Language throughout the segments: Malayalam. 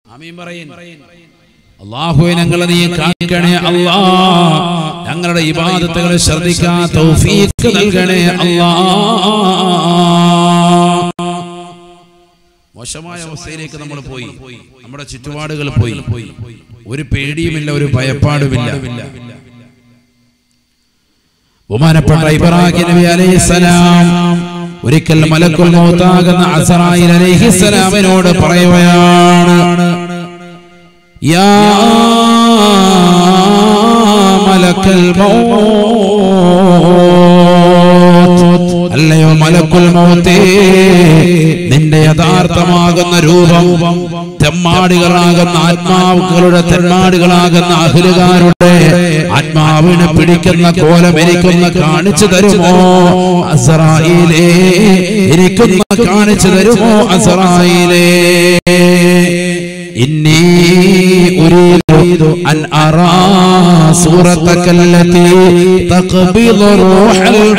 ആമീൻ പറയിൻ അള്ളാഹുവെ ഞങ്ങളെ നീ കാണിക്കണേ അല്ലാ ഞങ്ങളുടെ ഇബാദത്തുകൾ ശ്രദ്ധിക്കാൻ തൗഫീഖ് നൽകണേ അല്ലാ മോശമായ അവസ്ഥയിലേക്ക് നമ്മൾ പോയി നമ്മുടെ ചുറ്റുപാടുകൾ പോയി ഒരു പേടിയുമില്ല ഒരു ഭയപ്പാടുമില്ല ബഹുമാനപ്പെട്ട ഇബ്രാഹിം നബി അലൈഹിസ്സലാം ഒരിക്കൽ മലക്കുൽ മൗത്താകുന്ന അസറായിൽ അലൈഹിസ്സലാമിനോട് പറയുകയാണ് യാ മലക്കൽ മൗത്ത് അല്ലയോ മലക്കുൽ മൗത്തേ നിന്റെ യഥാർത്ഥമാകുന്ന രൂപം തെമ്മാടികളാകുന്ന ആത്മാവുകളുടെ തെമ്മാടികളാകുന്ന അഖിലുകാരുടെ ആത്മാവിനെ പിടിക്കുന്ന കോലം എനിക്കൊന്ന് കാണിച്ചു തരുമോ അസറായിലേ എനിക്കൊന്ന് കാണിച്ചു തരുമോ അസറായിലേ إني أريد أن أرى صورتك التي تقبض روح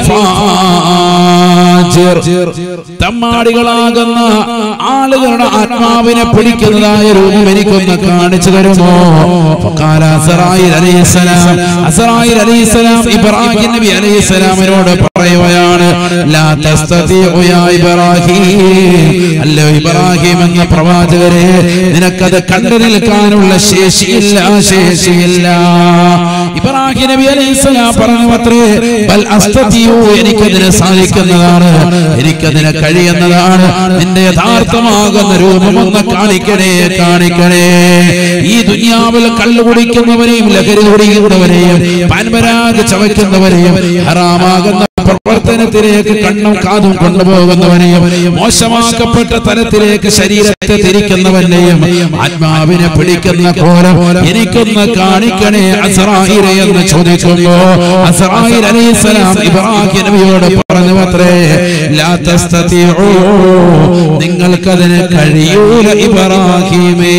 الفاجر തമ്മാടികളാകുന്ന ആളുകളുടെ ആത്മാവിനെ പിടിക്കുന്നതായ രൂപം എനിക്കൊന്ന് കാണിച്ചു തരുമോ ഫഖാല അസ്റായിൽ അലൈഹിസ്സലാം അസ്റായിൽ അലൈഹിസ്സലാം ഇബ്രാഹിം നബി അലൈഹിസ്സലാമിനോട് പറയുകയാണ് ലാ തസ്തതിഉ യാ ഇബ്രാഹിം അല്ലോ ഇബ്രാഹിം എന്ന പ്രവാചകരെ നിനക്കത് കണ്ടു നിൽക്കാനുള്ള ശേഷിയില്ല ശേഷിയില്ല ഇബ്രാഹിം നബി അലൈഹിസ്സലാം പറഞ്ഞു അത്രേ ബൽ അസ്തതിഉ എനിക്കതിന് സാധിക്കുന്നതാണ് എനിക്കതിന് കഴിയുന്നതാണ് നിന്റെ യഥാർത്ഥമാകുന്ന രൂപമൊന്ന് കാണിക്കണേ കാണിക്കണേ ഈ ദുനിയാവിൽ കള്ളു കുടിക്കുന്നവരെയും ലഹരി കുടിക്കുന്നവരെയും പാൻപരാഗ് ചവയ്ക്കുന്നവരെയും ഹറാമാകുന്ന പ്രവർത്തനത്തിലേക്ക് കണ്ണും കാതും കൊണ്ടുപോകുന്നവനെയും മോശമാക്കപ്പെട്ട തലത്തിലേക്ക് ശരീരത്തെ തിരിക്കുന്നവനെയും ആത്മാവിനെ പിടിക്കുന്ന കോലം എനിക്കൊന്ന് കാണിക്കണേ അസറായിരെ എന്ന് ചോദിക്കുമ്പോ അസറായിൽ അലൈഹിസ്സലാം ഇബ്രാഹിം നബിയോട് പറഞ്ഞു അത്രേ ലാ തസ്തതിഉ നിങ്ങൾക്കതിന് കഴിയൂല ഇബ്രാഹിമേ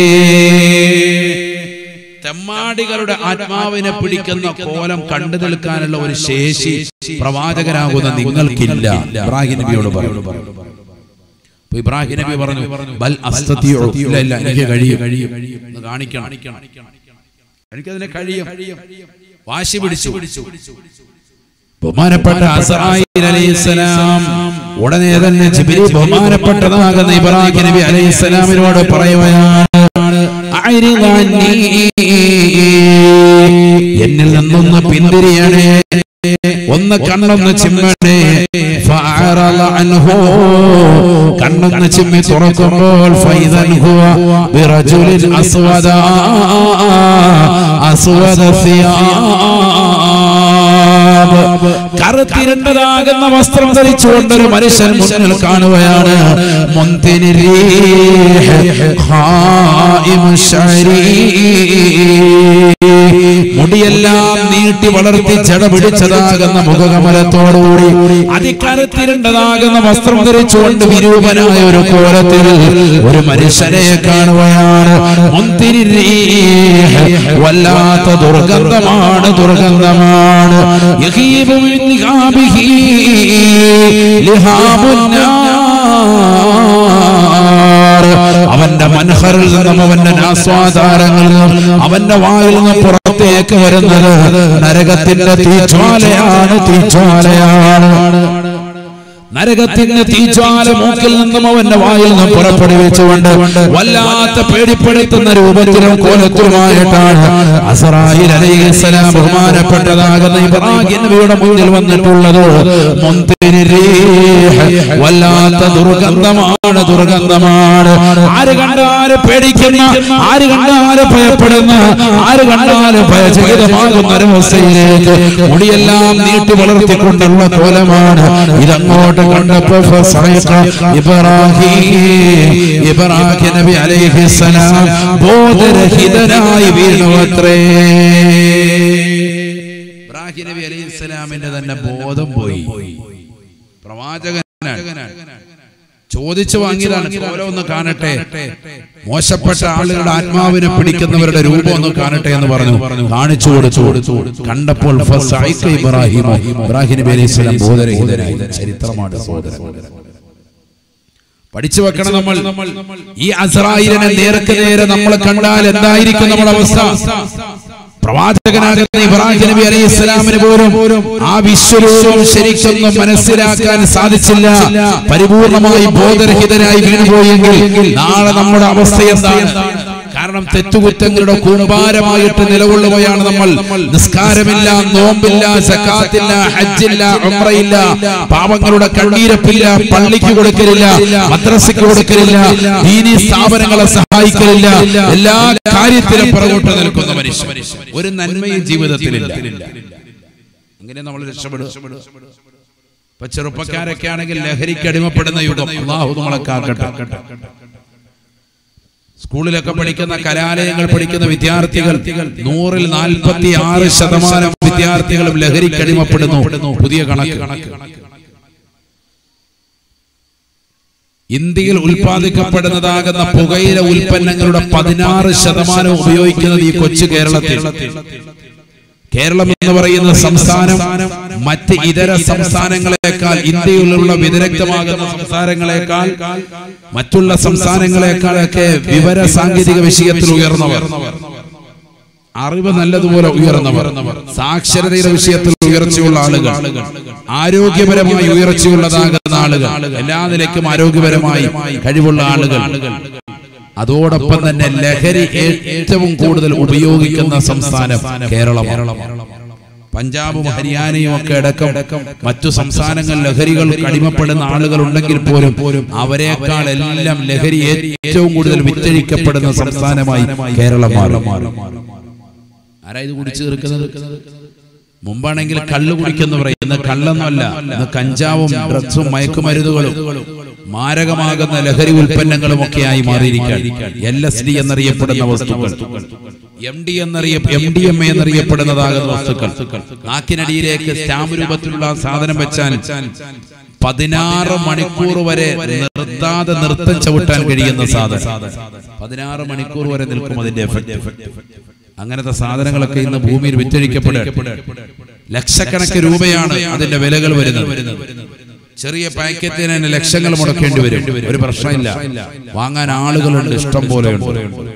തെമ്മാടികളുടെ ആത്മാവിനെ പിടിക്കുന്ന കോലം കണ്ടു നിൽക്കാനുള്ള ഒരു ശേഷി പ്രവാചകനാകുന്ന നിങ്ങൾക്കില്ല ഇബ്രാഹിം നബിയോട് പറഞ്ഞു അപ്പൊ ഇബ്രാഹിം നബി പറഞ്ഞു ബൽ അസ്തതിഉ ഇല്ല ഇല്ല എനിക്ക് കഴിയും ഒന്ന് കാണിക്കണം എനിക്കതിനെ കഴിയും വാശി പിടിച്ചു ബഹുമാനപ്പെട്ട അസറായിൽ അലൈഹിസ്സലാം ഉടനെ തന്നെ ജിബ്രീൽ ബഹുമാനപ്പെട്ടതാകുന്ന ഇബ്രാഹിം നബി അലൈഹിസ്സലാമിനോട് പറയുകയാണ് അഅരിദ് അന്നീ. എന്നിൽ നിന്നൊന്ന് പിന്തിരിയണേ ഒന്ന് കണ്ണൊന്ന് ചിമ്മണേ ഫഅറള അൻഹു. കണ്ണൊന്ന് ചിമ്മി തുറക്കുമ്പോൾ ഫൈദൻ ഹുവ ബിറജുലിൻ അസ്വദ അസ്വദ സിയാബ് കറുത്തിരണ്ടതാകുന്ന വസ്ത്രം ധരിച്ചുകൊണ്ടൊരു മനുഷ്യൻ മുന്നിൽ കാണുകയാണ് മുന്തിനി റീഹ് ഖായിമു ശരീ. മുടിയെല്ലാം നീട്ടി വളർത്തി ജട പിടിച്ചതാകുന്ന മുഖകമലത്തോടുകൂടി അതിക്കറുത്തിരണ്ടതാകുന്ന വസ്ത്രം ധരിച്ചുകൊണ്ട് വിരൂപനായ ഒരു കോലത്തിൽ ഒരു മനുഷ്യനെ കാണുകയാണ് മുന്തിരി റീഹ്. വല്ലാത്ത ദുർഗന്ധമാണ് ദുർഗന്ധമാണ് യഹീബു മിൻ നിഹാബിഹി ലിഹാബുൻ നാർ. അവന്റെ മനഹറിൽ നിന്നും അവന്റെ നാസ്വാദാരങ്ങളിൽ നിന്നും അവന്റെ വായിൽ നിന്നും പുറത്തേക്ക് വരുന്നത് നരകത്തിന്റെ തീജ്വാലയാണ് തീജ്വാലയാണ് നരകത്തിന്റെ തീജ്വാല മൂക്കിൽ നിന്നും അവന്റെ വായിൽ നിന്നും പുറപ്പെടുവിച്ചുകൊണ്ട് വല്ലാത്ത പേടിപ്പെടുത്തുന്ന രൂപത്തിലും കോലത്തിലുമായിട്ടാണ് അസറായിൽ അലൈഹിസ്സലാം ബഹുമാനപ്പെട്ടതാകുന്ന ഇബ്രാഹിം നബിയുടെ മുന്നിൽ വന്നിട്ടുള്ളത് മുന്തിരി റീഹ്. വല്ലാത്ത ദുർഗന്ധമാണ് ദുർഗന്ധമാണ് ആര് കണ്ടാലും പേടിക്കുന്ന ആര് കണ്ടാലും ഭയപ്പെടുന്ന ആര് കണ്ടാലും ഭയചകിതമാകുന്ന ഒരവസ്ഥയിലേക്ക് മുടിയെല്ലാം നീട്ടി വളർത്തിക്കൊണ്ടുള്ള കോലമാണ് ഇതങ്ങോട്ട് കണ്ടപ്പോ ഫസൈഖ ഇബ്രാഹിം ഇബ്രാഹിം നബി അലൈഹിസ്സലാം ബോധരഹിതനായി വീണുവത്രേ ഇബ്രാഹിം നബി അലൈഹിസ്സലാമിന്റെ തന്നെ ബോധം പോയി പ്രവാചകനാണ് ചോദിച്ചു വാങ്ങിയതാണ് കോലം ഒന്ന് കാണട്ടെ മോശപ്പെട്ട ആളുകളുടെ ആത്മാവിനെ പിടിക്കുന്നവരുടെ രൂപം ഒന്ന് കാണട്ടെ എന്ന് പറഞ്ഞു കാണിച്ചു കൊടുത്തു കണ്ടപ്പോൾ ഫസൈഖ ഇബ്രാഹിം ഇബ്രാഹിം നബി അലൈഹി സ്വലാം ബോധരഹിതനായി ചരിത്രമാണ് സഹോദരൻ പഠിച്ചു വെക്കണം നമ്മൾ ഈ അസറായിലിനെ നേർക്ക് നേരെ നമ്മൾ കണ്ടാൽ എന്തായിരിക്കും നമ്മുടെ അവസ്ഥ പ്രവാചകനാകുന്ന ഇബ്രാഹിം നബി അലൈഹി ഇസ്ലാമിന് പോലും ആ വിശ്വരൂപം ശരിക്കൊന്നും മനസ്സിലാക്കാൻ സാധിച്ചില്ല പരിപൂർണമായി ബോധരഹിതനായി വീണുപോയെങ്കിൽ നാളെ നമ്മുടെ അവസ്ഥ എന്താണ് കാരണം തെറ്റുകുറ്റങ്ങളുടെ കൂമ്പാരമായിട്ട് നിലകൊള്ളുകയാണ് നമ്മൾ നിസ്കാരമില്ല നോമ്പില്ല സക്കാത്തില്ല ഹജ്ജില്ല ഉംറയില്ല പാവങ്ങളുടെ കണ്ണീരപ്പില്ല പള്ളിക്ക് കൊടുക്കലില്ല മദ്രസയ്ക്ക് കൊടുക്കലില്ല ദീനി സ്ഥാപനങ്ങളെ സഹായിക്കലില്ല എല്ലാ കാര്യത്തിലും പുറകോട്ട് നിൽക്കുന്ന മനുഷ്യൻ ഒരു നന്മയും ജീവിതത്തിലില്ല അങ്ങനെ നമ്മൾ രക്ഷപ്പെടും ഇപ്പൊ ചെറുപ്പക്കാരൊക്കെ ആണെങ്കിൽ ലഹരിക്ക് അടിമപ്പെടുന്ന യുഗം അള്ളാഹു നമ്മളെ കാക്കട്ടെ സ്കൂളിലൊക്കെ പഠിക്കുന്ന കലാലയങ്ങൾ പഠിക്കുന്ന വിദ്യാർത്ഥികൾ നൂറിൽ നാൽപ്പത്തി ആറ് ശതമാനം വിദ്യാർത്ഥികളും ലഹരിക്ക് അടിമപ്പെടുന്നു പുതിയ കണക്ക് ഇന്ത്യയിൽ ഉൽപ്പാദിക്കപ്പെടുന്നതാകുന്ന പുകയില ഉൽപ്പന്നങ്ങളുടെ പതിനാറ് ശതമാനം ഉപയോഗിക്കുന്നത് ഈ കൊച്ചു കേരളത്തിൽ കേരളം എന്ന് പറയുന്ന സംസ്ഥാനം മറ്റ് ഇതര സംസ്ഥാനങ്ങളെക്കാൾ ഇന്ത്യയിലുള്ള വിദഗ്ധമാകുന്ന സംസ്ഥാനങ്ങളെക്കാൾ മറ്റുള്ള സംസ്ഥാനങ്ങളെക്കാളൊക്കെ വിവര സാങ്കേതിക വിഷയത്തിൽ ഉയർന്നവർ അറിവ് നല്ലതുപോലെ ഉയർന്നവർ സാക്ഷരതയുടെ വിഷയത്തിൽ ഉയർച്ചയുള്ള ആളുകൾ ആരോഗ്യപരമായി ഉയർച്ചയുള്ളതാകുന്ന ആളുകൾ എല്ലാ നിലയ്ക്കും ആരോഗ്യപരമായി കഴിവുള്ള ആളുകൾ അതോടൊപ്പം തന്നെ ലഹരി ഏറ്റവും കൂടുതൽ ഉപയോഗിക്കുന്ന സംസ്ഥാനം കേരളമാണ് പഞ്ചാബും ഹരിയാനയും ഒക്കെ അടക്കം മറ്റു സംസ്ഥാനങ്ങൾ ലഹരികൾ അടിമപ്പെടുന്ന ആളുകൾ ഉണ്ടെങ്കിൽ പോലും അവരെക്കാൾ എല്ലാം ലഹരി ഏറ്റവും കൂടുതൽ വിറ്റഴിക്കപ്പെടുന്ന സംസ്ഥാനമായി കേരളം മാറും ആരാ ഇത് കുടിച്ചു തീർക്കുന്നത് മുമ്പാണെങ്കിൽ കള്ള് കുടിക്കുന്നു പറയുന്നത് കള്ളൊന്നുമല്ല ഇന്ന് കഞ്ചാവും ഡ്രഗ്സും മയക്കുമരുന്നുകളും മാരകമാകുന്ന ലഹരി ഉൽപ്പന്നങ്ങളും ഒക്കെയായി മാറിയിരിക്കാൻ എൽ എസ് ഡി എന്നറിയപ്പെടുന്ന വസ്തുക്കൾ എം ഡി എന്നറിയ എം ഡി എം എ എന്നറിയപ്പെടുന്നതാകുന്ന വസ്തുക്കൾ നാക്കിനടിയിലേക്ക് സ്റ്റാമ്പ് രൂപത്തിലുള്ള സാധനം വെച്ചാൽ പതിനാറ് മണിക്കൂർ വരെ നിർത്താതെ നൃത്തം ചവിട്ടാൻ കഴിയുന്ന സാധനം പതിനാറ് മണിക്കൂർ വരെ നിൽക്കും അതിന്റെ എഫക്ട് അങ്ങനത്തെ സാധനങ്ങളൊക്കെ ഇന്ന് ഭൂമിയിൽ വിറ്റഴിക്കപ്പെടുക ലക്ഷക്കണക്കിന് രൂപയാണ് അതിന്റെ വിലകൾ വരുന്നത് ചെറിയ പാക്കറ്റിന് തന്നെ ലക്ഷങ്ങൾ മുടക്കേണ്ടി വരും ഒരു പ്രശ്നമില്ല വാങ്ങാൻ ആളുകളുണ്ട് ഇഷ്ടം പോലെയുണ്ട്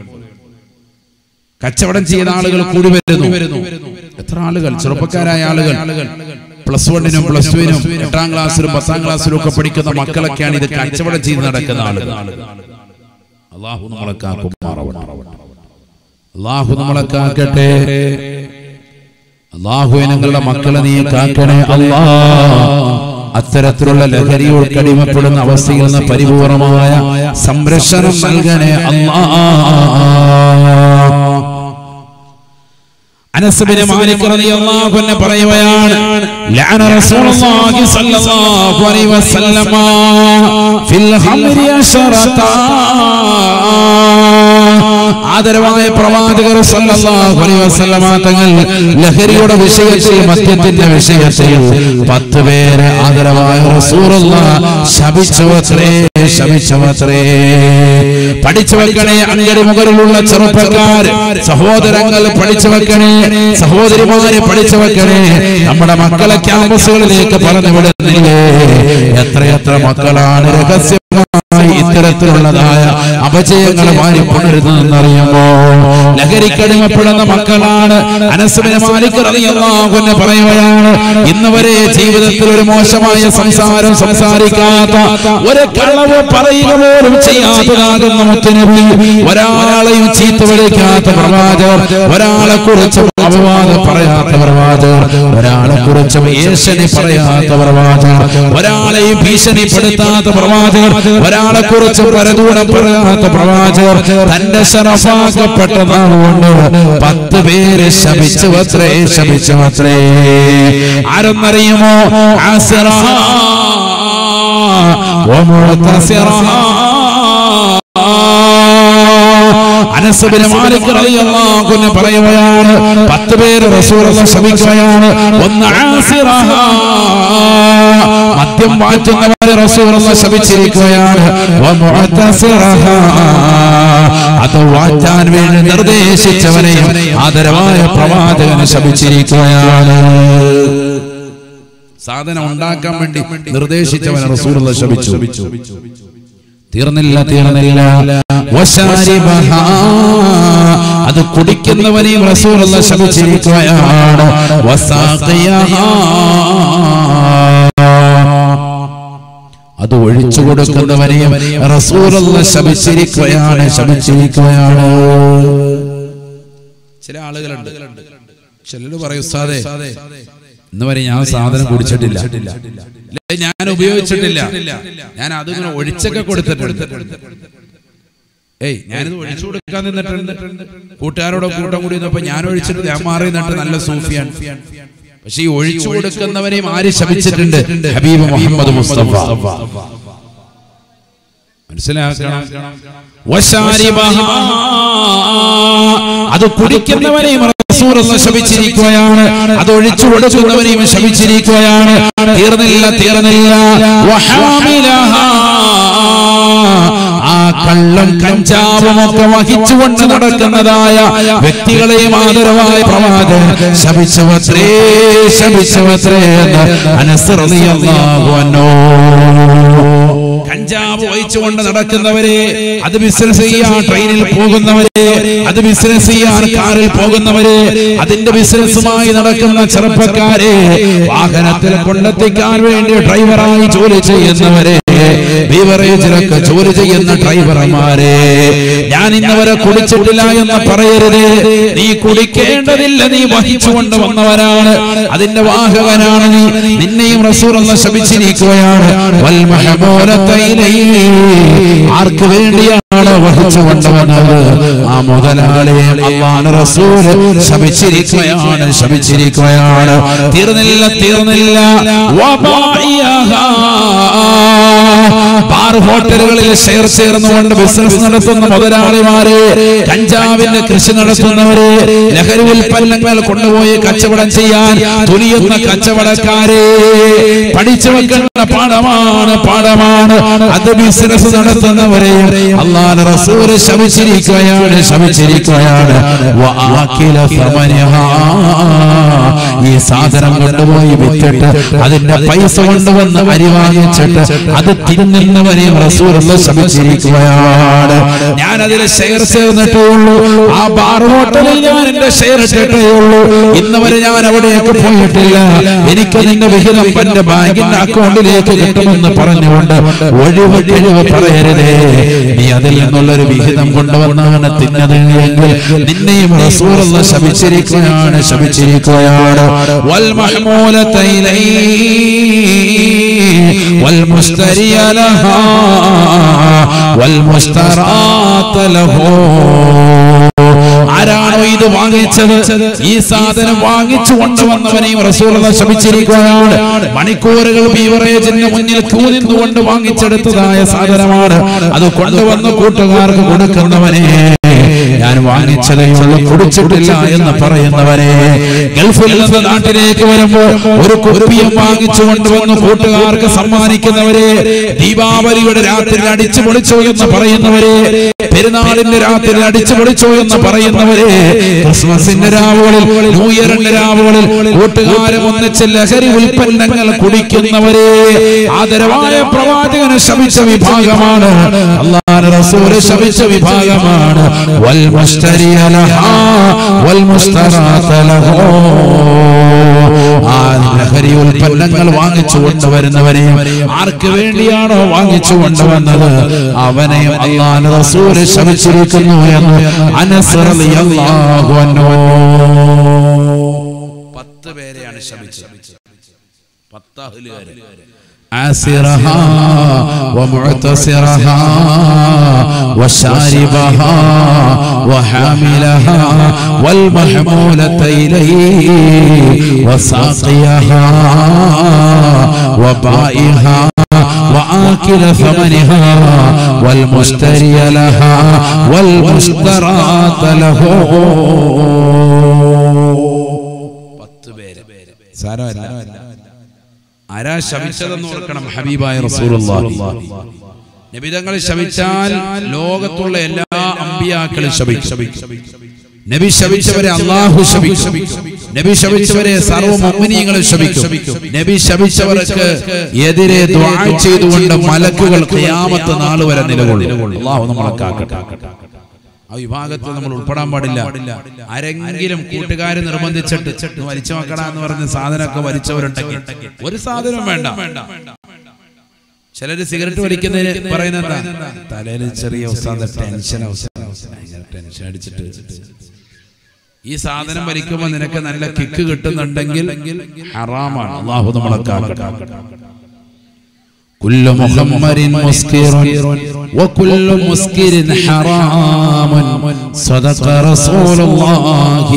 കച്ചവടം ചെയ്ത ആളുകൾ കൂടി വരുന്നു എത്ര ആളുകൾ ചെറുപ്പക്കാരായ ആളുകൾ പ്ലസ് വണ്ണിനും പ്ലസ് ടുവിനും എട്ടാം ക്ലാസ്സിലും പത്താം ക്ലാസ്സിലും ഒക്കെ പഠിക്കുന്ന മക്കളൊക്കെയാണ് ഇത് കച്ചവടം ചെയ്ത് നടക്കുന്ന ആളുകൾ അള്ളാഹു നമ്മളെ കാക്കുമാറാവട്ടെ അള്ളാഹു നമ്മളെ കാക്കട്ടെ അള്ളാഹു ഞങ്ങളുടെ മക്കളെ നീ കാക്കണേ അല്ലാ അത്തരത്തിലുള്ള ലഹരിയോട് അടിമപ്പെടുന്ന അവസ്ഥയിൽ നിന്ന് പരിപൂർണമായ സംരക്ഷണം നൽകണേ അല്ലാ അനസ്ബിന് മാലിക് റളിയല്ലാഹു അൻഹു പറയുകയാണ് ലഅന റസൂലുള്ളാഹി സ്വല്ലല്ലാഹു അലൈഹി വസല്ലമ ഫിൽ ഖംരി അശറത ആദരവായ പ്രവാചകർ സല്ലല്ലാഹു അലൈഹി വസല്ലമ തങ്ങൾ ലഹരിയുടെ വിഷയത്തിൽ മദ്യത്തിന്റെ വിഷയത്തിൽ പത്ത് പേര് ആദരവായ റസൂലുള്ളാഹ് ശപിച്ചവത്രേ ശപിച്ചവത്രേ പഠിച്ചു വെക്കണേ അങ്ങടി മുകളിലുള്ള ചെറുപ്പക്കാർ സഹോദരങ്ങൾ പഠിച്ചു വെക്കണേ സഹോദരിമാരെ പഠിച്ചു വെക്കണേ നമ്മുടെ മക്കളെ ക്യാമ്പസുകളിലേക്ക് പറഞ്ഞു വിടുന്നില്ലേ എത്രയെത്ര മക്കളാണ് രഹസ്യമായി ഇത്തരത്തിലുള്ളതായ അപജയങ്ങൾ മാറി പുണരുന്നതെന്നറിയുമോ ലഹരിക്കടിമപ്പെടുന്ന മക്കളാണ് അനസുബിന് മാലിക് റളിയല്ലാഹു അൻഹു പറയുകയാണ് ഇന്ന് വരെ ജീവിതത്തിൽ ഒരു മോശമായ സംസാരം സംസാരിക്കാത്ത ഒരു കളവ് പറയുക പോലും ചെയ്യാത്തതാകുന്ന മുത്തനബി ഒരാളെയും ചീത്ത വിളിക്കാത്ത പ്രവാചകർ ഒരാളെ കുറിച്ച് അപവാദം പറയാത്ത പ്രവാചകർ ഒരാളെ കുറിച്ച് ഏഷനെ പറയാത്ത പ്രവാചകർ ഒരാളെയും ഭീഷണിപ്പെടുത്താത്ത പ്രവാചകർ ഒരാളെ കുറിച്ച് പരദൂരം പറയാത്ത പ്രവാചകർ തന്റെ ശറഫാക്കപ്പെട്ട നാളുകൊണ്ട് പത്ത് പേര് ശപിച്ചു അത്രേ ശപിച്ചു അത്രേ ആരെന്നറിയുമോ ആസിറ അനസബിന് മാലിക് റളിയല്ലാഹു അൻഹു പറയുകയാണ് പത്ത് പേര് റസൂലുള്ള ശമിക്കുകയാണ് ഒന്ന് ആസിറഹ മദ്യം മാറ്റുന്നവരെ റസൂലുള്ള ശമിച്ചിരിക്കുകയാണ് വമുഅതസിറഹ അത് വാറ്റാൻ വേണ്ടി നിർദ്ദേശിച്ചവനെയും ആദരവായ പ്രവാചകനെ ശമിച്ചിരിക്കുകയാണ് സാധനം ഉണ്ടാക്കാൻ വേണ്ടി നിർദ്ദേശിച്ചവനെ റസൂലുള്ള ശപിച്ചു തീർന്നില്ല തീർന്നില്ല വശാരിബഹ. അത് കുടിക്കുന്നവനെയും റസൂലുള്ള ശപിച്ചിരിക്കുകയാണ് വസാഖിയഹ. അത് ഒഴിച്ചു കൊടുക്കുന്നവനെയും റസൂലുള്ള ശപിച്ചിരിക്കുകയാണ് ശപിച്ചിരിക്കുകയാണ് ചില ആളുകളുണ്ട് ചിലര് പറയും ഉസ്താദേ ഇന്ന് വരെ ഞാൻ സാധനം കുടിച്ചിട്ടില്ല ഇല്ല, ഞാൻ ഉപയോഗിച്ചിട്ടില്ല ഞാൻ അതിങ്ങനെ ഒഴിച്ചൊക്കെ കൊടുത്തിട്ടുണ്ട് ഏയ് ഞാനിത് ഒഴിച്ചു കൊടുക്കാൻ നിന്നിട്ടുണ്ട് കൂട്ടുകാരോട് കൂട്ടം കൂടി നിന്നപ്പോ ഞാൻ ഒഴിച്ചിട്ട് ഞാൻ മാറി നിന്നിട്ട് നല്ല സൂഫിയാണ് പക്ഷെ ഈ ഒഴിച്ചു കൊടുക്കുന്നവരെയും ആര് ശപിച്ചിട്ടുണ്ട് ഹബീബ് മുഹമ്മദ് മുസ്തഫ മനസ്സിലാക്കണം വശാരിബഹ. അത് കുടിക്കുന്നവനെയും റസൂലുള്ള ശപിച്ചിരിക്കുകയാണ് അത് ഒഴിച്ചു കൊടുക്കുന്നവനെയും ശപിച്ചിരിക്കുകയാണ് തീർന്നില്ല തീർന്നില്ല വഹാമിലഹ. ആ കള്ളം കഞ്ചാവും ഒക്കെ വഹിച്ചുകൊണ്ട് നടക്കുന്നതായ വ്യക്തികളെയും ആദരവായ പ്രവാചകൻ ശപിച്ചവത്രേ ശപിച്ചവത്രേ എന്ന് അനസ് റളിയല്ലാഹു അൻഹു കഞ്ചാവ് വഹിച്ചുകൊണ്ട് നടക്കുന്നവരെ അത് ബിസിനസ് ചെയ്യാൻ ട്രെയിനിൽ പോകുന്നവരെ അത് ബിസിനസ് ചെയ്യാൻ കാറിൽ പോകുന്നവരെ അതിന്റെ ബിസിനസ്സുമായി നടക്കുന്ന ചെറുപ്പക്കാരെ വാഹനത്തിൽ കൊണ്ടെത്തിക്കാൻ വേണ്ടി ഡ്രൈവറായി ജോലി ചെയ്യുന്നവരെ ബീവറേജിലൊക്കെ ജോലി ചെയ്യുന്ന ഡ്രൈവർമാരെ ഞാൻ ഇന്നവരെ കുടിച്ചിട്ടില്ല എന്ന് പറയരുത് നീ കുടിക്കേണ്ടതില്ല നീ വഹിച്ചുകൊണ്ട് വന്നവരാണ് അതിന്റെ വാഹകനാണ് നീ നിന്നെയും റസൂർ എന്ന് ശപിച്ചിരിക്കുകയാണ് വൽ മഹമൂലത്തൈലൈ. ആർക്ക് വേണ്ടിയാണ് വഹിച്ചു കൊണ്ടുവന്നത് ആ മുതലാളിയെ അള്ളാഹ് റസൂൽ ശപിച്ചിരിക്കുകയാണ് ശപിച്ചിരിക്കുകയാണ് തീർന്നില്ല തീർന്നില്ല വബായിയഹാ. ബാർ ഹോട്ടലുകളിൽ ഷെയർ ചേർന്നുകൊണ്ട് ബിസിനസ് നടത്തുന്ന മുതലാളിമാരെ കഞ്ചാവിന്റെ കൃഷി നടത്തുന്നവരെ ലഹരി ഉൽപ്പന്നങ്ങൾ കൊണ്ടുപോയി കച്ചവടം ചെയ്യാൻ തുനിയുന്ന കച്ചവടക്കാരെ പഠിച്ചു വെക്കുന്ന പാഠമാണ് പാഠമാണ് അത് ബിസിനസ് നടത്തുന്നവരെയും അള്ളാഹ് റസൂൽ ശമിച്ചിരിക്കുകയാണ് ശമിച്ചിരിക്കുകയാണ് വആകില സമനഹാ. ഈ സാധനം കൊണ്ടുപോയി വിറ്റിട്ട് അതിന്റെ പൈസ കൊണ്ടുവന്ന് അരി വാങ്ങിച്ചിട്ട് അത് തിന്നുന്നവരെയും റസൂലുള്ള ശമിച്ചിരിക്കുകയാണ് ഞാൻ അതിൽ ഷെയർ ചേർന്നിട്ടേ ഉള്ളൂ ആ ബാർ ഹോട്ടലിൽ ഞാൻ എന്റെ ഷെയർ ഇട്ടിട്ടേ ഉള്ളൂ ഇന്ന് വരെ ഞാൻ അവിടേക്ക് പോയിട്ടില്ല എനിക്ക് നിന്റെ വിഹിതം എന്റെ ബാങ്കിന്റെ അക്കൗണ്ടിലേക്ക് കിട്ടുമെന്ന് പറഞ്ഞുകൊണ്ട് ഒഴിവ് കിഴിവ് പറയരുതേ നീ അതിൽ നിന്നുള്ളൊരു വിഹിതം കൊണ്ടുവന്നാണ് തിന്നത് എങ്കിൽ നിന്നെയും റസൂലുള്ള ശപിച്ചിരിക്കുകയാണ് ശപിച്ചിരിക്കുകയാണ് വൽ മഹ്മൂലത്തൈലൈ വൽ മുസ്തരിയ ലഹാ വൽ മുസ്തറാത്ത ലഹു ആരാണോ ഇത് വാങ്ങിച്ചത് ഈ സാധനം വാങ്ങിച്ചു കൊണ്ടുവന്നവനെയും റസൂലുള്ള ശപിച്ചിരിക്കുകയാണ് മണിക്കൂറുകൾ ബീവറേജിന് മുന്നിൽ ക്യൂ നിന്നുകൊണ്ട് വാങ്ങിച്ചെടുത്തതായ സാധനമാണ് അത് കൊണ്ടുവന്ന് കൂട്ടുകാർക്ക് കൊടുക്കുന്നവനെ ഞാൻ വാങ്ങിച്ചതേ ഉള്ളൂ കുടിച്ചിട്ടില്ല എന്ന് പറയുന്നവരെ ഗൾഫിൽ നിന്ന് നാട്ടിലേക്ക് വരുമ്പോൾ ഒരു കുപ്പിയും വാങ്ങിച്ചു കൊണ്ടുവന്ന് കൂട്ടുകാർക്ക് സമ്മാനിക്കുന്നവരെ ദീപാവലിയുടെ രാത്രി അടിച്ചു പൊളിച്ചു എന്ന് പറയുന്നവരെ പെരുന്നാളിന്റെ രാത്രി അടിച്ചു പൊളിച്ചു എന്ന് പറയുന്നവരെ ക്രിസ്മസിന്റെ രാവുകളിൽ ന്യൂ ഇയറിന്റെ രാവുകളിൽ കൂട്ടുകാരും ഒന്നിച്ച് ലഹരി ഉൽപ്പന്നങ്ങൾ കുടിക്കുന്നവരെ ആദരവായ പ്രവാചകന് ശമിച്ച വിഭാഗമാണ് അള്ളാഹ് റസൂല് ശമിച്ച വിഭാഗമാണ് വൽ മുസ്തരിയ ലഹാ വൽ മുസ്തറാത്ത ലഹു ആ ലഹരി ഉൽപ്പന്നങ്ങൾ വാങ്ങിച്ചു കൊണ്ടുവരുന്നവരെ ആർക്ക് വേണ്ടിയാണോ വാങ്ങിച്ചു കൊണ്ടുവന്നത് അവനെയും അള്ളാഹ് റസൂല് ശമിച്ചിരിക്കുന്നു എന്ന് അനസ് റളിയല്ലാഹു അൻഹു പത്ത് പേരെയാണ് ശമിച്ചത് പത്ത് അഹ്ലുകാര് آسرها ومعتصرها وشاربها وحاملها والمحمولة إليه وساقيها وبائها وآكل ثمنها والمشتري لها والمشترات له പത്ത് പേര് സാരമല്ല ആരാ ശമിച്ചതെന്ന് ഓർക്കണം ഹബീബായ റസൂലുള്ളാഹി നബിതങ്ങൾ ശമിച്ചാൽ ലോകത്തുള്ള എല്ലാ അമ്പിയാക്കളും ശപിക്കും നബി ശപിച്ചവരെ അള്ളാഹു ശപിക്കും നബി ശപിച്ചവരെ സർവ്വ മുഅ്മിനീങ്ങളും ശപിക്കും നബി ശപിച്ചവർക്ക് എതിരെ ദുആ ചെയ്തുകൊണ്ട് മലക്കുകൾ ഖിയാമത്ത് നാൾ വരെ നിലകൊള്ളും അല്ലാഹു നമ്മളെ കാക്കട്ടെ ആ വിഭാഗത്തിൽ നമ്മൾ ഉൾപ്പെടാൻ പാടില്ല ആരെങ്കിലും കൂട്ടുകാർ നിർബന്ധിച്ചിട്ട് "ഇത് വലിച്ചു നോക്കടാ എന്ന് പറഞ്ഞ് സാധനമൊക്കെ വലിച്ചവരുണ്ടെങ്കിൽ ഒരു സാധനവും വേണ്ട ചിലര് സിഗരറ്റ് വലിക്കുന്നതിന് പറയുന്നത് എന്താ തലയിൽ ചെറിയ ഉസ്താദ് ടെൻഷൻ ടെൻഷൻ അടിച്ചിട്ട് ഈ സാധനം വലിക്കുമ്പോൾ നിനക്ക് നല്ല കിക്ക് കിട്ടുന്നുണ്ടെങ്കിൽ ഹറാമാണ് അള്ളാഹു നമ്മളെ കാക്കട്ടെ كل مخمر مسكر وكل مسكر حرام صدق رسول الله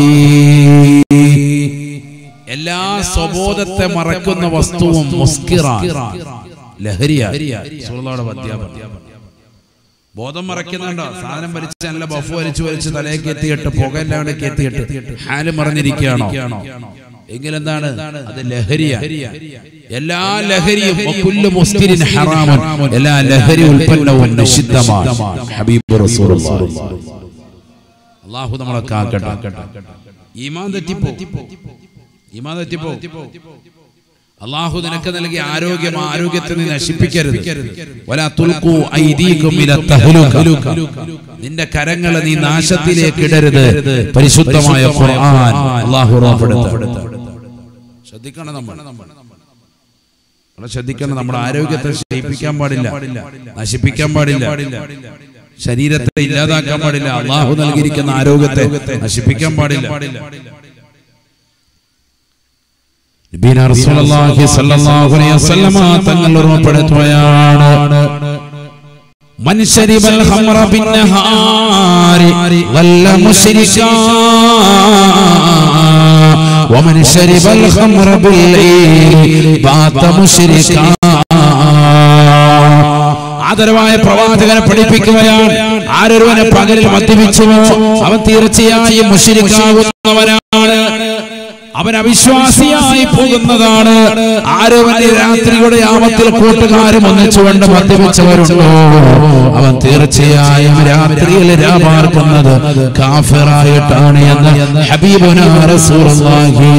എല്ലാ സ്വബോധത്തെ മറക്കുന്ന വസ്തുവും മുസ്കിറ ലഹരിയ സുഹൃത്തോടെ അധ്യാപനം ബോധം മറക്കുന്നുണ്ടോ സാധനം വലിച്ച് നല്ല ബഫ് വലിച്ചു വലിച്ച് തലയൊക്കെ എത്തിയിട്ട് പുകയില്ലാണ്ട് എത്തിയിട്ട് ഹാല് മറഞ്ഞിരിക്കുകയാണോ എങ്കിലെന്താണ് അത് ലഹരിയ എല്ലാ ലഹരിയും വകുല്ലു മുസ്കിരിൻ ഹറാമുൻ എല്ലാ ലഹരി ഉൽപ്പന്നവും നിഷിദ്ധമാണ് ഹബീബ് റസൂലുള്ളാഹി അല്ലാഹു നമ്മളെ കാക്കട്ടെ ഈമാൻ തെറ്റിപ്പോ ഈമാൻ തെറ്റിപ്പോ അള്ളാഹു നിനക്ക് നൽകിയ ആരോഗ്യം ആ ആരോഗ്യത്തെ നീ നശിപ്പിക്കരുത് വലാ തുൽഖൂ ഐദീകും ഇല തഹ്ലുക. നിന്റെ കരങ്ങളെ നീ നാശത്തിലേക്ക് ഇടരുത് പരിശുദ്ധമായ ഖുർആൻ അള്ളാഹു ഉറപ്പെടുത്ത ശ്രദ്ധിക്കണം നമ്മൾ നമ്മളെ ശ്രദ്ധിക്കണം നമ്മുടെ ആരോഗ്യത്തെ ക്ഷയിപ്പിക്കാൻ പാടില്ല നശിപ്പിക്കാൻ പാടില്ല ശരീരത്തെ ഇല്ലാതാക്കാൻ പാടില്ല അള്ളാഹു നൽകിയിരിക്കുന്ന ആരോഗ്യത്തെ നശിപ്പിക്കാൻ പാടില്ല നബീന റസൂലുള്ളാഹി സ്വല്ലല്ലാഹു അലൈഹി വസല്ലമ തങ്ങൾ ഓർമ്മപ്പെടുത്തുകയാണ് من شرب الخمر بالنهار ظل مشركا ومن شرب الخمر بالليل بات مشركا ആദരവായ പ്രവാചകനെ പഠിപ്പിക്കുകയാണ് ആരൊരുവനെ പകലിൽ മദ്യപിച്ചുവോ അവൻ തീർച്ചയായും മുഷിരിക്കാവുന്നവനാണ് അവൻ അവിശ്വാസിയായി പോകുന്നതാണ് ആരവന്റെ രാത്രിയുടെ യാമത്തിൽ കൂട്ടുകാരും ഒന്നിച്ചുകൊണ്ട് മദ്യപിച്ചവരുണ്ടോ അവൻ തീർച്ചയായും രാത്രിയിൽ രാപാർക്കുന്നത് കാഫിറായിട്ടാണ് എന്ന് ഹബീബുന റസൂലുള്ളാഹി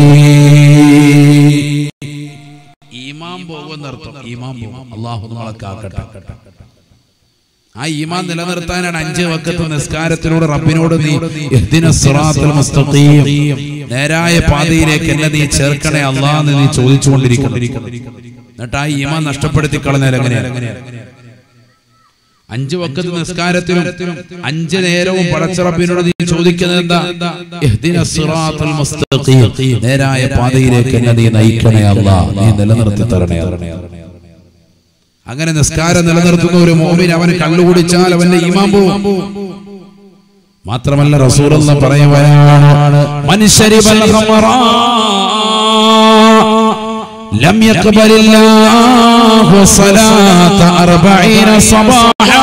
ഈമാൻ പോകുന്നർത്ഥം ഈമാൻ പോകും അള്ളാഹു നമ്മളെ കാക്കട്ടെ ആ ഈമാൻ നിലനിർത്താനാണ് അഞ്ച് വക്കത്ത് നിസ്കാരത്തിലൂടെ റബ്ബിനോട് നീ ഇഹ്ദിന സിറാത്തുൽ മുസ്തഖീം നേരായ പാതയിലേക്ക് എന്നെ നീ ചേർക്കണേ അല്ലാന്ന് നീ ചോദിച്ചുകൊണ്ടിരിക്കുന്നു എന്നിട്ട് ആ ഈമാൻ നഷ്ടപ്പെടുത്തി കളഞ്ഞാൽ എങ്ങനെയാണ് അഞ്ച് വക്കത്ത് നിസ്കാരത്തിലും അഞ്ച് നേരവും പടച്ചറബിനോട് നീ ചോദിക്കുന്നത് എന്താ ഇഹ്ദിന സിറാത്തുൽ മുസ്തഖീം നേരായ പാതയിലേക്ക് എന്നെ നീ നയിക്കണേ അല്ലാ നീ നിലനിർത്തി തരണേ തരണേ അങ്ങനെ നിസ്കാരം നിലനിർത്തുന്ന ഒരു മോമിൻ അവന് കള്ളുകുടിച്ചാൽ അവന്റെ ഈമാൻ പോവും മാത്രമല്ല റസൂൽ എന്ന് പറയുവാനാണ് മനുഷ്യരിബൽ ഖമറ ലം യഖ്ബലില്ലാഹു സ്വലാത്ത 40 സബാഹാ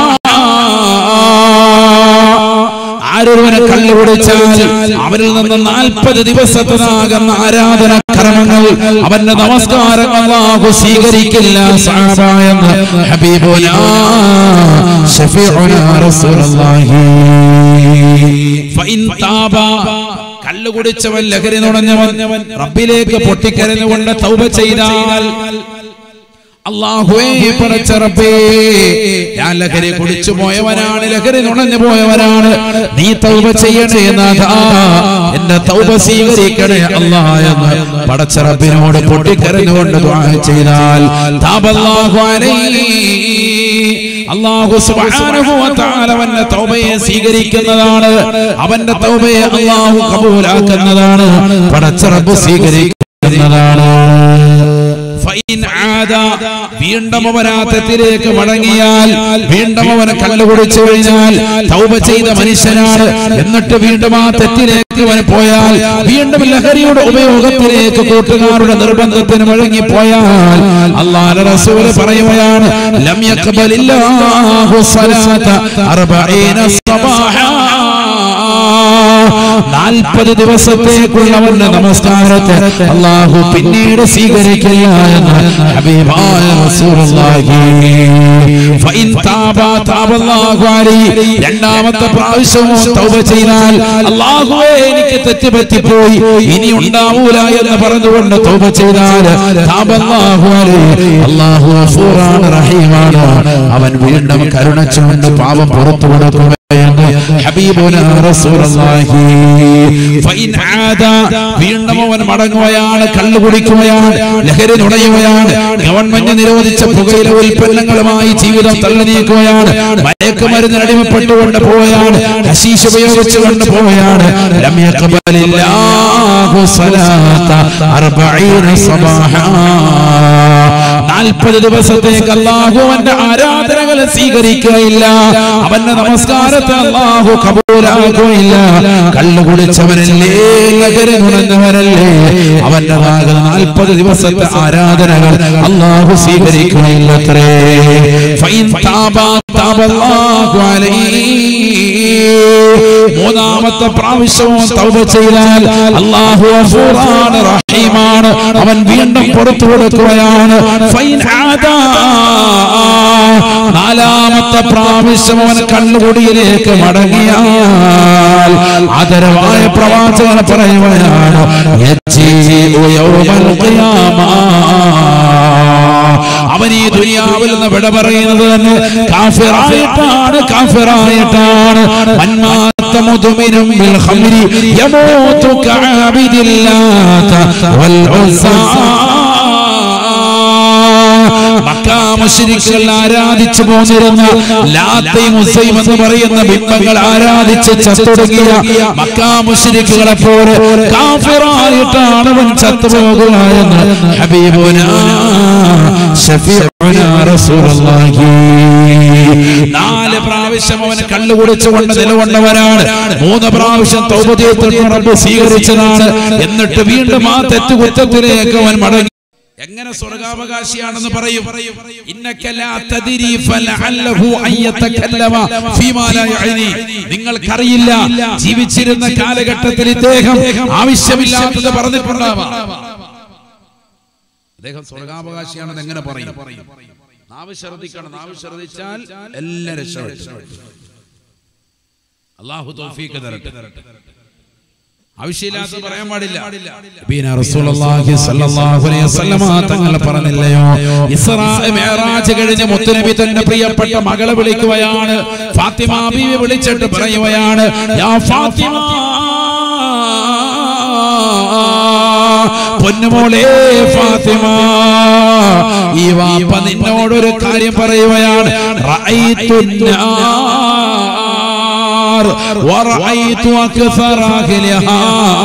ആരൊരുവനെ കള്ളുപിടിച്ചാൽ അവരിൽ നിന്ന് നാൽപ്പത് ദിവസത്തിനാകുന്ന ആരാധന കർമ്മങ്ങൾ അവന്റെ നമസ്കാരം അല്ലാഹു സ്വീകരിക്കില്ല സഹാബ എന്ന് ഹബീബുനാ ഷഫീഉനാ റസൂലുള്ളാഹി ഫഇൻ താബ കള്ളു കുടിച്ചവൻ ലഹരി നുണഞ്ഞവൻ റബ്ബിലേക്ക് പൊട്ടിക്കരഞ്ഞുകൊണ്ട് തൗബ ചെയ്താൽ അള്ളാഹുവേ പടച്ച റബ്ബേ ഞാൻ ലഹരി കുടിച്ചു പോയവനാണ് ലഹരി നുണഞ്ഞു പോയവനാണ് നീ തൗബ ചെയ്യണേ നാഥാ എന്റെ തൗബ സ്വീകരിക്കണേ അല്ലാ എന്ന് പടച്ച റബ്ബിനോട് പൊട്ടിക്കരഞ്ഞുകൊണ്ട് ദുആ ചെയ്താൽ താബല്ലാഹു അലൈഹി അള്ളാഹു സുബ്ഹാനഹു വ തആല അവന്റെ തൗബയെ സ്വീകരിക്കുന്നതാണ് അവന്റെ തൗബയെ അള്ളാഹു കബൂലാക്കുന്നതാണ് പടച്ച റബ്ബ് സ്വീകരിക്കുന്നതാണ് ഫൈൻ ആദ വീണ്ടും അവൻ ആ തെറ്റിലേക്ക് മടങ്ങിയാൽ വീണ്ടും അവന് കല്ലുകുടിച്ചു കഴിഞ്ഞാൽ തൗബ ചെയ്ത മനുഷ്യനാണ് എന്നിട്ട് വീണ്ടും ആ തെറ്റിലേക്ക് അവൻ പോയാൽ വീണ്ടും ലഹരിയുടെ ഉപയോഗത്തിലേക്ക് കൂട്ടുകാരുടെ നിർബന്ധത്തിന് വഴങ്ങിപ്പോയാൽ അള്ളാഹ് റസൂല് പറയുകയാണ് ലം യഖ്ബലില്ലാഹു സ്വലാത്ത അർബഈന സബാഹാ നാൽപ്പത് ദിവസത്തേക്കുള്ളവന്റെ നമസ്കാരത്തെ അള്ളാഹു പിന്നീട് സ്വീകരിക്കില്ല എന്ന് ഹബീബായ റസൂലുള്ളാഹി ഫഇൻ താബ താബ അല്ലാഹു അലൈഹി രണ്ടാമത്തെ പ്രാവശ്യവും തൗബ ചെയ്താൽ അല്ലാഹുവേ എനിക്ക് തെറ്റ് പറ്റിപ്പോയി ഇനി ഉണ്ടാവൂല എന്ന് പറഞ്ഞുകൊണ്ട് തൗബ ചെയ്താൽ താബ അല്ലാഹു അലൈഹി അല്ലാഹു ഗഫൂറാണ് റഹീമാണ് അവൻ വീണ്ടും കരുണ ചുമണ്ട് പാപം പുറത്തു കൊടുക്കുകയെന്ന് ഹബീബുന റസൂലുള്ളാഹി ഫഇൻ ആദ വീണ്ടും അവൻ മടങ്ങുകയാണ് കള്ളു കുടിക്കുകയാണ് ലഹരി നുണയുകയാണ് ഗവൺമെന്റ് നിരോധിച്ച പുകയില ഉൽപ്പന്നങ്ങളുമായി ജീവിതം തള്ളി നീക്കുകയാണ് മയക്കുമരുന്ന് അടിമപ്പെട്ടുകൊണ്ട് പോവുകയാണ് ഹശീഷ് ഉപയോഗിച്ചുകൊണ്ട് പോവുകയാണ് ലം യഖ്ബലില്ലാഹു സ്വലാത്ത അർബഈന സബാഹാ നാൽപ്പത് ദിവസത്തേക്ക് അള്ളാഹു അവന്റെ ആരാധനകൾ സ്വീകരിക്കുകയില്ല അവന്റെ നമസ്കാരത്തെ അള്ളാഹു കബൂലാക്കുകയില്ല കള്ളു കുടിച്ചവനല്ലേ നഗര നുണഞ്ഞവനല്ലേ അവന്റെ ഭാഗം നാൽപ്പത് ദിവസത്തെ ആരാധനകൾ അള്ളാഹു സ്വീകരിക്കുകയില്ലത്രേ ഫൈൻ താബ താബ അല്ലാഹു അലൈഹി മൂന്നാമത്തെ പ്രാവശ്യവും തൗബ ചെയ്താൽ അള്ളാഹു ഗഫൂറാണ് റഹീമാണ് അവൻ വീണ്ടും പുറത്തു കൊടുക്കുകയാണ് ഫൈൻ ആദാ നാലാമത്തെ പ്രാവശ്യം അവൻ കണ്ണുകൂടിയിലേക്ക് മടങ്ങിയാൽ ആദരവായ പ്രവാചകൻ പറയുകയാണ് യജീഉ യൗമൽ ഖിയാമ അവൻ ഈ ദുനിയാവിൽ നിന്ന് വിട പറയുന്നത് തന്നെ കാഫിറായിട്ടാണ് കാഫിറായിട്ടാണ് മന്മാത്ത മുതുമിനും ബിൽ ഖംരി യമൂതു കഅബിദില്ലാത വൽ ഉസ്സാ മക്കാമുശരിക്കുകൾ ആരാധിച്ചു പോന്നിരുന്ന ലാത്തയും ഉസൈം എന്ന് പറയുന്ന ബിംബങ്ങൾ ആരാധിച്ച് ചത്തൊടുങ്ങിയ മക്കാമുശരിക്കുകളെ പോലെ കാഫിറായിട്ടാണ് അവൻ ചത്തുപോകുക എന്ന് ഹബീബുന ഷഫീഉന റസൂലുള്ളാഹി നാല് പ്രാവശ്യം അവൻ കള്ളു കുടിച്ചുകൊണ്ട് നിലകൊണ്ടവനാണ് മൂന്ന് പ്രാവശ്യം തൗബ ചെയ്തിട്ട് റബ്ബ് സ്വീകരിച്ചതാണ് എന്നിട്ട് വീണ്ടും ആ തെറ്റുകുറ്റത്തിലേക്ക് അവൻ മടങ്ങി എങ്ങനെ സ്വർഗാവകാശിയാണെന്ന് പറയും ഇന്നക ലാ തദ്രി ഫലഅല്ലഹു അൻ യതകല്ലമ ഫീമാ ലാ യഅനി നിങ്ങൾക്കറിയില്ല ജീവിച്ചിരുന്ന കാലഘട്ടത്തിൽ ഇദ്ദേഹം ആവശ്യമില്ലാത്തത് പറഞ്ഞിട്ടുണ്ടാവാം അദ്ദേഹം സ്വർഗാവകാശിയാണെന്ന് എങ്ങനെ പറയും നാവ് ശ്രദ്ധിക്കണം നാവ് ശ്രദ്ധിച്ചാൽ എല്ലാം രക്ഷപ്പെട്ടു അള്ളാഹു തൗഫീഖ് തരട്ടെ ആവശ്യമില്ലാത്ത പറയാൻ പാടില്ല നബീന റസൂലുള്ളാഹി സ്വല്ലല്ലാഹു അലൈഹി വസല്ലമ തങ്ങൾ പറഞ്ഞില്ലയോ ഇസ്രാ മിഅ്റാജ് കഴിഞ്ഞ് മുത്തുനബി തന്റെ പ്രിയപ്പെട്ട മകളെ വിളിക്കുകയാണ് ഫാത്തിമ ബീവി വിളിച്ചിട്ട് പറയുകയാണ് യാ ഫാത്തിമ പൊന്നുമോളെ ഫാത്തിമ ഈ വാപ്പ നിന്നോടൊരു കാര്യം പറയുകയാണ് റഅയ്തുന്നാ النار ورأيت أكثر أهلها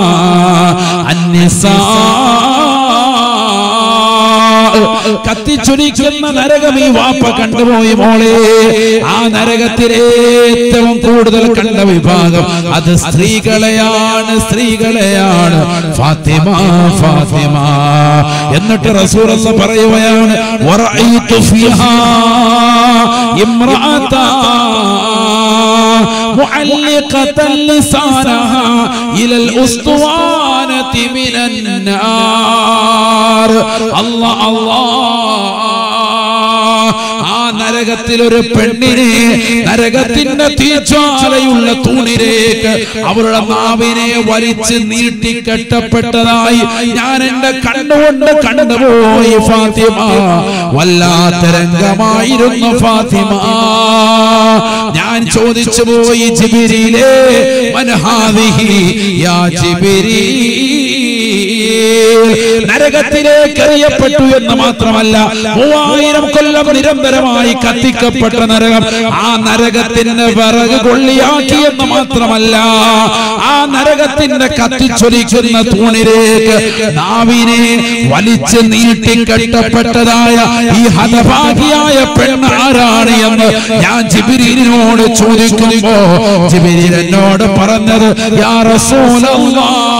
النساء കത്തിച്ചൊരിക്കുന്ന നരകം ഈ വാപ്പ കണ്ടുപോയി മോളെ ആ നരകത്തിലെ ഏറ്റവും കൂടുതൽ കണ്ട വിഭാഗം അത് സ്ത്രീകളെയാണ് സ്ത്രീകളെയാണ് ഫാത്തിമ ഫാത്തിമ എന്നിട്ട് റസൂൽ പറയുകയാണ് വറഅയ്തു ഫിഹാ ഇമ്രഅതാ معلقة لسانها إلى الأسطوانة من النار الله الله ആ നരകത്തിൽ ഒരു പെണ്ണിനെ നരകത്തിന്റെ തീജ്വാലയുള്ള തൂണിലേക്ക് അവരുടെ നാവിനെ വലിച്ച് നീട്ടി കെട്ടപ്പെട്ടതായി ഞാൻ എന്റെ കണ്ണുകൊണ്ട് കണ്ടുപോയി ഫാത്തിമ വല്ലാത്ത രംഗമായിരുന്നു ഫാത്തിമ ഞാൻ ചോദിച്ചു പോയി ജിബിരിയിലെ മനഹാദിഹി യാ ജിബിരി നരകത്തിലേക്ക് എറിയപ്പെട്ടു എന്ന് മാത്രമല്ല മൂവായിരം കൊല്ലം നിരന്തരമായി കത്തിക്കപ്പെട്ട നരകം ആ നരകത്തിന്റെ വിറക് കൊള്ളിയാക്കി എന്ന് മാത്രമല്ല ആ നരകത്തിന്റെ കത്തിച്ചൊലിക്കുന്ന തൂണിലേക്ക് നാവിനെ വലിച്ച് നീട്ടി കെട്ടപ്പെട്ടതായ ഈ ഹതഭാഗിയായ പെണ്ണ് ആരാണ് എന്ന് ഞാൻ ജിബിരിനോട് ചോദിക്കുമ്പോ ജിബിരിൻ എന്നോട് പറഞ്ഞത് യാ റസൂലല്ലാഹ്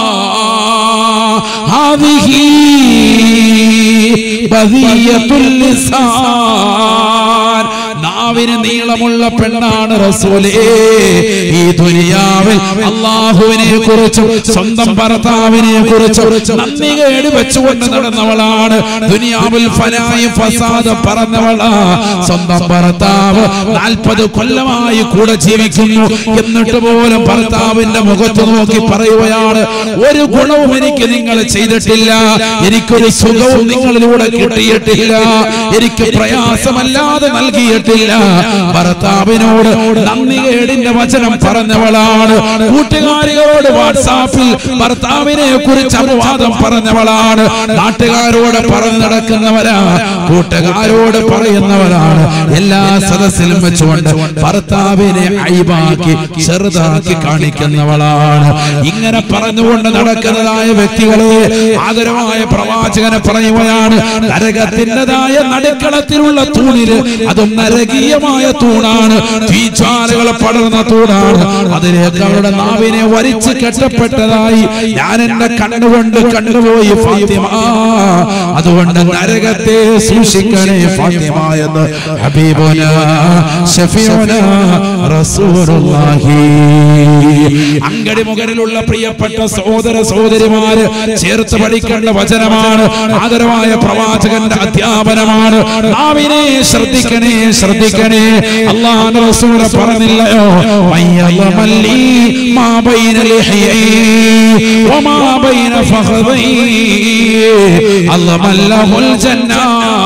هذه بذية اللسان നാവിന് നീളമുള്ള പെണ്ണാണ് റസൂലേ ഈ ദുനിയാവിൽ അള്ളാഹുവിനെ കുറിച്ചും സ്വന്തം ഭർത്താവിനെ കുറിച്ചും നന്ദി കേട് വെച്ചുകൊണ്ട് നടന്നവളാണ് ദുനിയാവിൽ ഫനായി ഫസാദ് പറഞ്ഞവളാ സ്വന്തം ഭർത്താവ് നാൽപ്പത് കൊല്ലമായി കൂടെ ജീവിക്കുന്നു എന്നിട്ട് പോലും ഭർത്താവിന്റെ മുഖത്ത് നോക്കി പറയുകയാണ് ഒരു ഗുണവും എനിക്ക് നിങ്ങൾ ചെയ്തിട്ടില്ല എനിക്കൊരു സുഖവും നിങ്ങളിലൂടെ കിട്ടിയിട്ടില്ല എനിക്ക് പ്രയാസമല്ലാതെ നൽകിയിട്ടില്ല ഭർത്താവിനോട് നന്ദികേടിന്റെ വചനം പറഞ്ഞവളാണ് കൂട്ടുകാരികളോട് വാട്സാപ്പിൽ ഭർത്താവിനെ കുറിച്ച് അപവാദം പറഞ്ഞവളാണ് നാട്ടുകാരോട് പറഞ്ഞു നടക്കുന്നവരാ കൂട്ടുകാരോട് പറയുന്നവരാണ് എല്ലാ സദസ്സിലും വെച്ചുകൊണ്ട് ഭർത്താവിനെ അഴിവാക്കി ചെറുതാക്കി കാണിക്കുന്നവളാണ് ഇങ്ങനെ പറഞ്ഞുകൊണ്ട് നടക്കുന്നതായ വ്യക്തികളെ ആദരവായ പ്രവാചകനെ പറയുകയാണ് നരകത്തിൻ്റെതായ നടുക്കളത്തിലുള്ള തൂണില് അതും നരകീയമായ തൂണാണ് തീച്ചാലുകൾ പടർന്ന തൂണാണ് അതിലേക്ക് അവരുടെ നാവിനെ വരിച്ച് കെട്ടപ്പെട്ടതായി ഞാൻ എന്റെ കണ്ണുകൊണ്ട് കണ്ടുപോയി ഫാത്തിമ അതുകൊണ്ട് നരകത്തെ സൂക്ഷിക്കണേ ഫാത്തിമ എന്ന് ഹബീബുന ഷഫീഉന റസൂലുള്ളാഹി അങ്കടി മുകളിലുള്ള പ്രിയപ്പെട്ട സഹോദര സഹോദരിമാര് ചേർത്ത് പഠിക്കേണ്ട വചനമാണ് ആദരവായ പ്രവാചകന്റെ അധ്യാപനമാണ് നാവിനെ ശ്രദ്ധിക്കണേ ശ്രദ്ധിക്കണേ അള്ളാഹു റസൂൽ പറഞ്ഞില്ലയോ മയ്യമല്ലി മാ ബൈന ലിഹ്യൈ വമാ ബൈന ഫഖദൈ അല്ലമല്ലഹുൽ ജന്ന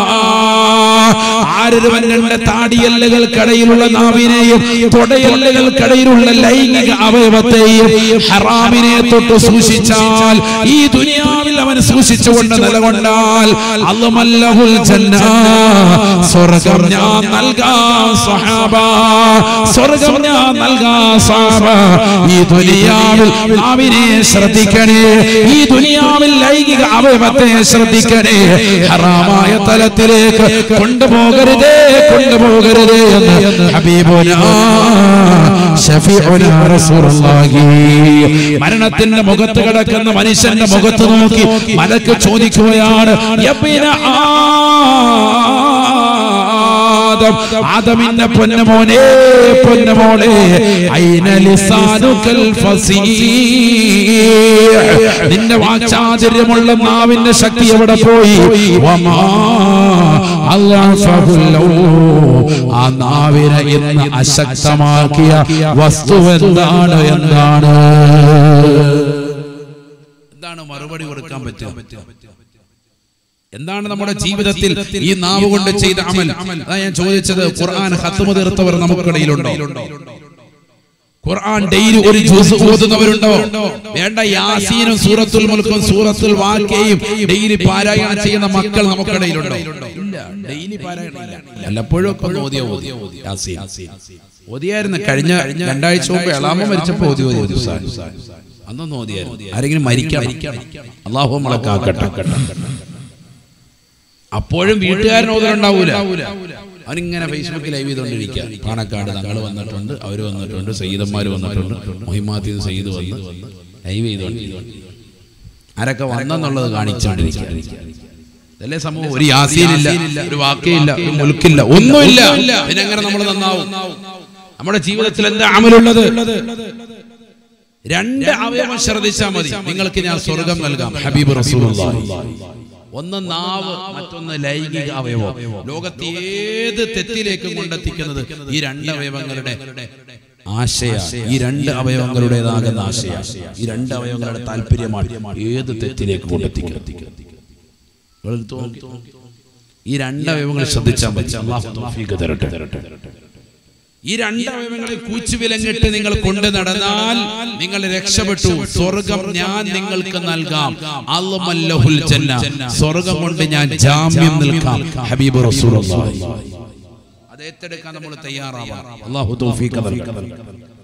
ആരൊരുവൻ രണ്ട് താടിയല്ലുകൾക്കിടയിലുള്ള നാവിനെയും തുടയല്ലുകൾക്കിടയിലുള്ള ലൈംഗിക അവയവത്തെയും ഹറാമിനെ തൊട്ട് സൂക്ഷിച്ചാൽ ഈ ദുനിയാവിൽ അവൻ സൂക്ഷിച്ചുകൊണ്ട് നിലകൊണ്ടാൽ അല്ലമല്ലഹുൽ ജന്ന സ്വർഗം ഞാൻ നൽകാം സഹാബ സ്വർഗം ഞാൻ നൽകാം സഹാബ ഈ ദുനിയാവിൽ നാവിനെ ശ്രദ്ധിക്കണേ ഈ ദുനിയാവിൽ ലൈംഗിക അവയവത്തെ ശ്രദ്ധിക്കണേ ഹറാമായ തലത്തിലേക്ക് കൊണ്ടുപോകരുതേ കൊണ്ടുപോകരുതേ എന്ന് ഹബീബുന ഷഫീഉന റസൂലുള്ളാഹി മരണത്തിന്റെ മുഖത്ത് കിടക്കുന്ന മനുഷ്യന്റെ മുഖത്ത് നോക്കി മലക്ക് ചോദിക്കുകയാണ് യബ്ന ആദം ആദമിന്റെ പൊന്നമോനെ പൊന്നമോളെ ഐന ലിസാനുകൽ ഫസീഹ് നിന്റെ വാചാചര്യമുള്ള നാവിന്റെ ശക്തി എവിടെ പോയി വമാ അല്ലാഹുല്ലൂ ആ നാവിനെ ഇന്ന് അശക്തമാക്കിയ വസ്തു എന്താണ് എന്താണ് എന്താണ് മറുപടി കൊടുക്കാൻ പറ്റുക എന്താണ് നമ്മുടെ ജീവിതത്തിൽ ഈ നാവ് കൊണ്ട് ചെയ്ത അമൽ അതാ ഞാൻ ചോദിച്ചത് ഖുർആൻ ഹത്തുമ തീർത്തവർ നമുക്കിടയിലുണ്ടോ ഖുർആൻ ഡെയിലി ഒരു ജ്യൂസ് ഓതുന്നവരുണ്ടോ വേണ്ട യാസീനും സൂറത്തുൽ മുൽക്കും സൂറത്തുൽ വാക്കയും ഡെയിലി പാരായണം ചെയ്യുന്ന മക്കൾ നമുക്കിടയിലുണ്ടോ ഇല്ല ഡെയിലി പാരായണം ഇല്ല വല്ലപ്പോഴും ഒക്കെ ഒന്ന് ഓതിയ ഓതി യാസീൻ ഓതിയായിരുന്നു കഴിഞ്ഞ രണ്ടാഴ്ച മുമ്പ് എളാമ മരിച്ചപ്പോ ഓതി ഓതി ഓതി അന്നൊന്നും ഓതിയായിരുന്നു ആരെങ്കിലും മരിക്കണം അള്ളാഹു നമ്മളെ കാക്കട്ടെ അപ്പോഴും വീട്ടുകാരൻ ഓതലുണ്ടാവൂല അവനിങ്ങനെ ഫേസ്ബുക്കിൽ ലൈവ് ചെയ്തുകൊണ്ടിരിക്കുക പാണക്കാട് തങ്ങൾ വന്നിട്ടുണ്ട് അവർ വന്നിട്ടുണ്ട് സയ്യിദന്മാർ വന്നിട്ടുണ്ട് മൊഹിമാത്തിൽ സയ്യിദ് വന്ന് ലൈവ് ചെയ്തുകൊണ്ടിരിക്കുക ആരൊക്കെ വന്നെന്നുള്ളത് കാണിച്ചുകൊണ്ടിരിക്കുക ഇതല്ലേ സമൂഹം ഒരു യാസീനില്ല ഒരു വാക്കയില്ല ഒരു മുൽക്കില്ല ഒന്നുമില്ല പിന്നെ എങ്ങനെ നമ്മൾ നന്നാവും നമ്മുടെ ജീവിതത്തിൽ എന്താ അമലുള്ളത് രണ്ട് അവയവം ശ്രദ്ധിച്ചാൽ മതി നിങ്ങൾക്ക് ഞാൻ സ്വർഗം നൽകാം ഹബീബ് റസൂലുള്ളാഹി ഒന്ന് നാവ് മറ്റൊന്ന് ലൈംഗിക അവയവം ലോകത്തെ ഏത് തെറ്റിലേക്കും കൊണ്ടെത്തിക്കുന്നത് ഈ രണ്ട് അവയവങ്ങളുടെ ആശയ ഈ രണ്ട് അവയവങ്ങളുടേതാകുന്ന ആശയ ഈ രണ്ട് അവയവങ്ങളുടെ താല്പര്യമാണ് ഏത് തെറ്റിലേക്ക് കൊണ്ടെത്തിക്കുന്നത് നിങ്ങൾ തോന്നി. ഈ രണ്ട് അവയവങ്ങൾ ശ്രദ്ധിച്ചാൽ മതി അല്ലാഹു തൗഫീഖ് തരട്ടെ ഈ രണ്ട് അവയവങ്ങളെ കൂച്ചുവിലങ്ങിട്ട് നിങ്ങൾ കൊണ്ടു നടന്നാൽ നിങ്ങൾ രക്ഷപ്പെട്ടു സ്വർഗം ഞാൻ നിങ്ങൾക്ക് നൽകാം അള്ളമല്ലഹുൽ ജന്ന സ്വർഗം കൊണ്ട് ഞാൻ ജാമ്യം നിൽക്കാം ഹബീബ് റസൂലുള്ളാഹി അത് ഏറ്റെടുക്കാൻ നമ്മൾ തയ്യാറാവാം അല്ലാഹു തൗഫീഖ് നൽകട്ടെ